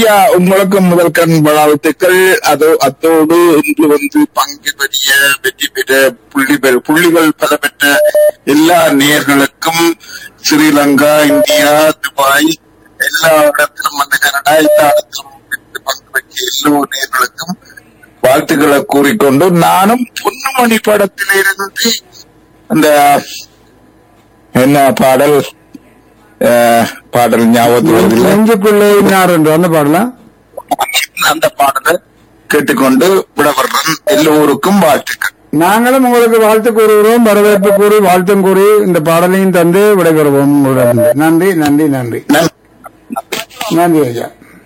ஐயா உங்களுக்கு முதல் கண் வாழ்த்துக்கள் அதோ அத்தோடு இன்று வந்து பங்கு பெரிய வெற்றி பெற்ற புள்ளி பெற புள்ளிகள் பல பெற்ற எல்லா நேர்களுக்கும் ஸ்ரீலங்கா இந்தியா துபாய் எல்லா இடத்திலும் வந்து கனடா எல்லா இடத்திலும் இருந்து பங்கு பெற்ற எல்லோ நேர்களுக்கும் வாழ்த்துக்களை கூறிக்கொண்டு நானும் பொன்னுமணி படத்திலிருந்து அந்த என்ன பாடல் அஹ், பாடல் ஞாபகத்தில் வருதில்லை நெஞ்சுக்குள்ளே இன்னார் என்று அந்த பாடலாம் அந்த பாடலை கேட்டுக்கொண்டு விடவர்றன் எல்லோருக்கும் வாழ்த்துக்கள் நாங்களும் உங்களுக்கு வாழ்த்து கூறுகிறோம் வரவேற்பு கூறி வாழ்த்தும் கூறி இந்த பாடலையும் தந்து விடைபெறுவோம் உங்களிடம் நன்றி நன்றி நன்றி நன்றி. நன்றி ஐயா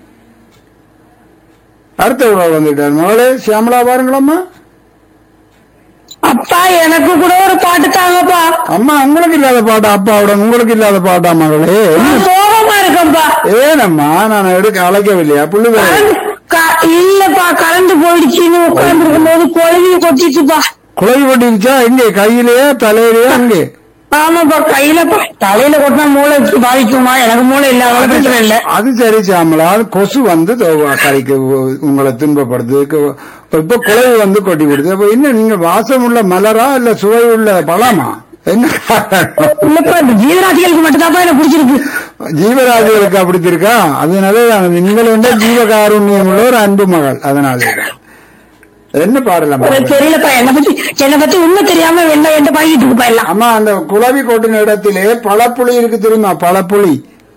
அடுத்த உறவு வந்துட்டார் மகளே சியாமலா பாருங்களம்மா அப்பா எனக்கு கூட ஒரு பாட்டு தாங்கப்பா அம்மா உங்களுக்கு இல்லாத பாட்டா அப்பாவோட உங்களுக்கு இல்லாத பாட்டா மகளே நான் சோகமா இருக்கேன்ப்பா ஏனம்மா நான் எடுக்க அழைக்கவில்லையா புள்ளி க- இல்லப்பா கரண்ட் போயிடுச்சுன்னு உட்கார்ந்து இருக்கும்போது குழவி கொட்டிச்சுப்பா குழவி கொட்டிருச்சா எங்கே கையிலேயா தலையிலேயா அங்கே ஆமாப்பா கையிலப்பா தலையில கொட்டினா மூளை பாதிக்குமா எனக்கு மூளை இல்ல அவ்வளவு பிரச்சனை இல்ல அது சரி சாமலா கொசு வந்து தோ- கரைக்கு உ- உங்களை துன்பப்படுத்துறதுக்கு இப்ப குழவி வந்து கொட்டி விடுது அப்ப இன்னும் நீங்க வாசம் உள்ள மலரா இல்ல சுவை உள்ள பழமா என்ன காரணம்? இல்லப்பா இந்த ஜீவராசிகளுக்கு மட்டும்தான்ப்பா எனக்கு பிடிச்சிருக்கு ஜீவராஜிகளுக்கு அப்படி இருக்கா அதனால நாங்க- நீங்கள் வந்து ஜீவகாருண்யம் உள்ள ஒரு அன்பு மகள் அதனால என்ன பாடலாம் எனக்கு தெரியலப்பா என்னை பத்தி என்னை பத்தி உண்மை தெரியாம என்ன எந்த பழகிட்டு இருக்குப்பா எல்லாம் அம்மா அந்த குழவி கொட்டின இடத்திலே பழப்புளி இருக்கு தெரியுமா பழப்புளி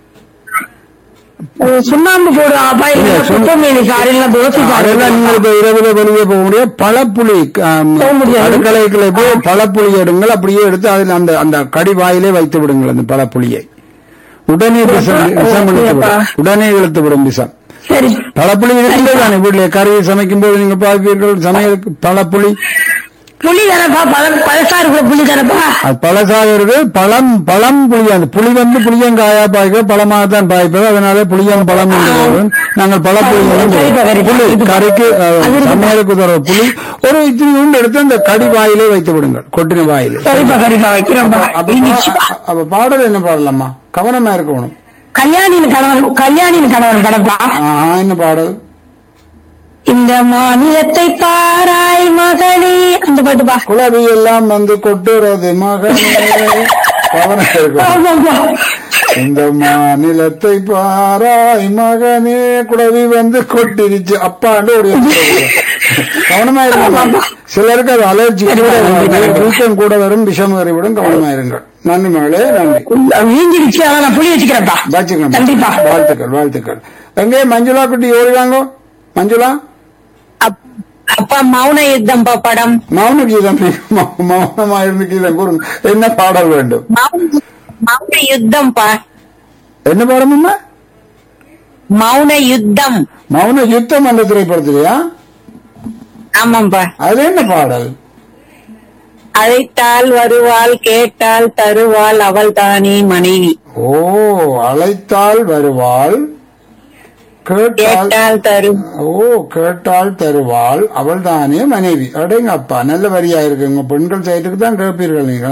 அஹ் சுண்ணாம்பு போடுவாப்பா இல்ல குப்பமேனி சாறு இல்ல தோசை அதெல்லாம் நீங்க இப்ப இரவுல வெளியே போக முடியாது பழப்புளி ஆம், போக முடியாது. அடுக்கலைக்குள்ள போய் பழப்புளி எடுங்கள் அப்படியே எடுத்து அதில் அந்த அந்த கடி வாயிலே வைத்து விடுங்கள் அந்த பழப்புளியை உடனே விஷம் விஷம் இழுத்து விடும் உடனே இழுத்து விடும் விஷம் சரி பழப்புளி இருக்கின்றது தானே வீட்டுல கறி சமைக்கும் போது நீங்க பார்ப்பீர்கள் சமையலுக்கு பழப்புளி புளி தானப்பா பழ பழசா இருக்கிற புளி தானப்பா அது பழசாக இருக்கு பழம் பழம் புளி அந்த புளி வந்து புளியங்காயா பாய்க்க பழமாக தான் பாய்ப்பது அதனால புளியம் பழம் என்று சொல்றோம். நாங்கள் பழப்புளி என்று சரிப்பா, சொல்றோம். சரிப்பா. புளி கறிக்கு அஹ், அது இருக்கு. சமையலுக்கு உதவுற புளி ஒரு இத்தினி எடுத்து அந்த கடி வாயிலே வைத்து விடுங்கள் கொட்டின வாயிலே சரிப்பா சரிப்பா வைக்கிறோம்ப்பா அப்ப இனிச்சுப்பா. பா- அப்ப பாடல் என்ன பாடலாமா கவனமா இருக்கணும் கல்யாணியின் கணவன் கல்யாணியின் கணவன் படப்பா ஆஹா, என்ன பாடல் இந்த மாநிலத்தை பாராய் மகளே அந்த பாட்டுப்பா குளவி எல்லாம் வந்து கொட்டுறது மகனே கவனம் இருக்கணும் ஆமாப்பா. இந்த மாநிலத்தை பாராய் மகனே குடவி வந்து கொட்டிருச்சு அப்பாண்டு ஒரு கவனமா இருங்க சிலருக்கு அது அலர்ஜி வீக்கம் கூட வரும் விஷம் வரும் கவனமா இருங்க நன்றி மகளே நன்றி வீங்கிடுச்சு அதான் நான் புளி வச்சுக்கிறேன்ப்பா வச்சுக்கலாம் கண்டிப்பா வாழ்த்துக்கள் வாழ்த்துக்கள் எங்கே மஞ்சுளா குட்டி ஓடிவாங்க மஞ்சுளா அப்- அப்பா மௌன யுத்தம்பா படம் மௌன கீதம் மௌ- மௌனமா இருந்து கீதம் கூறுங்க என்ன பாடல் வேண்டும் மௌன- மௌன யுத்தம்பா என்ன பாடமும்மா மௌன யுத்தம் மௌன யுத்தம் அந்த திரைப்படத்திலையா ஆமாப்பா அது என்ன பாடல் அழைத்தால் வருவாள் கேட்டால் தருவாள் அவள் தானே மனைவி ஓ அழைத்தால் வருவாள் கேட்டால் கேட்டால் தரு ஓ கேட்டால் தருவாள் அவள் தானே மனைவி அடேங்க அப்பா நல்ல வரியா இருக்கு உங்க பெண்கள் சைட்டுக்கு தான் கேட்பீர்கள் நீங்க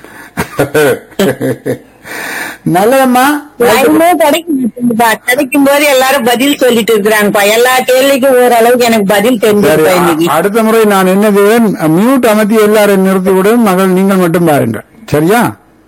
நல்லதம்மா லைனே கிடைக்க மாட்டேங்குதுப்பா கிடைக்கும் போது எல்லாரும் பதில் சொல்லிட்டு இருக்கிறாங்கப்பா எல்லா கேள்விக்கும் ஓரளவுக்கு எனக்கு பதில் சரி தெரிஞ்சிருப்பா இன்னைக்கு அ- அடுத்த முறை நான் என்ன செய்வேன் மியூட் அமர்த்தி எல்லாரும் நிறுத்தி விடும் மகள் நீங்கள் மட்டும் பாருங்கள் சரியா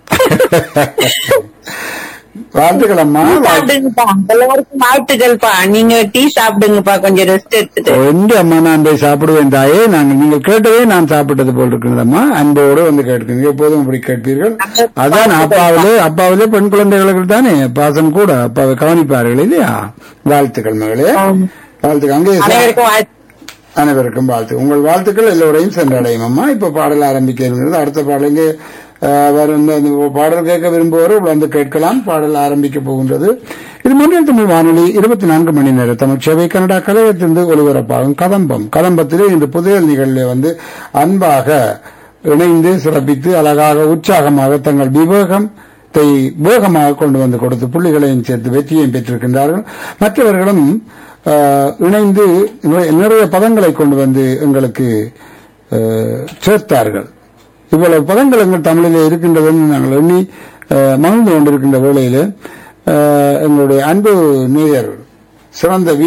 வாழ்த்துக்கள் அம்மா வாழ்த்து- சாப்பிடுங்கப்பா எல்லாருக்கும் வாழ்த்துக்கள்ப்பா நீங்க டீ சாப்பிடுங்கப்பா கொஞ்சம் ரெஸ்ட் எடுத்துட்டு எந்த அம்மா நான் போய் சாப்பிடுவேன் தாயே நாங்கள் நீங்கள் கேட்டதே நான் சாப்பிட்டது போல் இருக்கிறதம்மா அன்போடு வந்து கேட்குங்க எப்போதும் அப்படி கேட்பீர்கள் அதான் அப்பாவிலே அப்பாவிலே பெண் குழந்தைகளுக்கு தானே பாசம் கூட அப்பாவை கவனிப்பார்கள் இல்லையா வாழ்த்துக்கள் மகளே வாழ்த்துக்கள் அங்கே சா- அனைவருக்கும் வாழ்த்து அனைவருக்கும் வாழ்த்து உங்கள் வாழ்த்துக்கள் எல்லோரையும் சென்றடையும் அம்மா இப்ப பாடல் ஆரம்பிக்க இருக்கிறது அடுத்த பாடலுக்கு அஹ், வேற இந்த இந்த பாடல் கேட்க விரும்புவோர் வந்து கேட்கலாம் பாடல் ஆரம்பிக்க போகின்றது இது மொழியில் தமிழ் வானொலி இருபத்தி நான்கு மணி நேர தமிழ் சேவை கனடா கலையத்திலிருந்து ஒளிபரப்பாகும் கதம்பம் கதம்பத்திலே இந்த புதையல் நிகழ்வில் வந்து அன்பாக இணைந்து சிறப்பித்து அழகாக உற்சாகமாக தங்கள் விவேகம் தை வேகமாக கொண்டு வந்து கொடுத்து புள்ளிகளையும் சேர்த்து வெற்றியையும் பெற்றிருக்கின்றார்கள் மற்றவர்களும் ஆஹ், இணைந்து நிறைய- நிறைய பதங்களை கொண்டு வந்து எங்களுக்கு ஆஹ், சேர்த்தார்கள் இவ்வளவு பதங்கள் எங்கள் தமிழிலே இருக்கின்றதுன்னு நாங்கள் எண்ணி ஆஹ், மகிழ்ந்து கொண்டிருக்கின்ற வேளையிலே ஆஹ், எங்களுடைய அன்பு நேயர் சிறந்த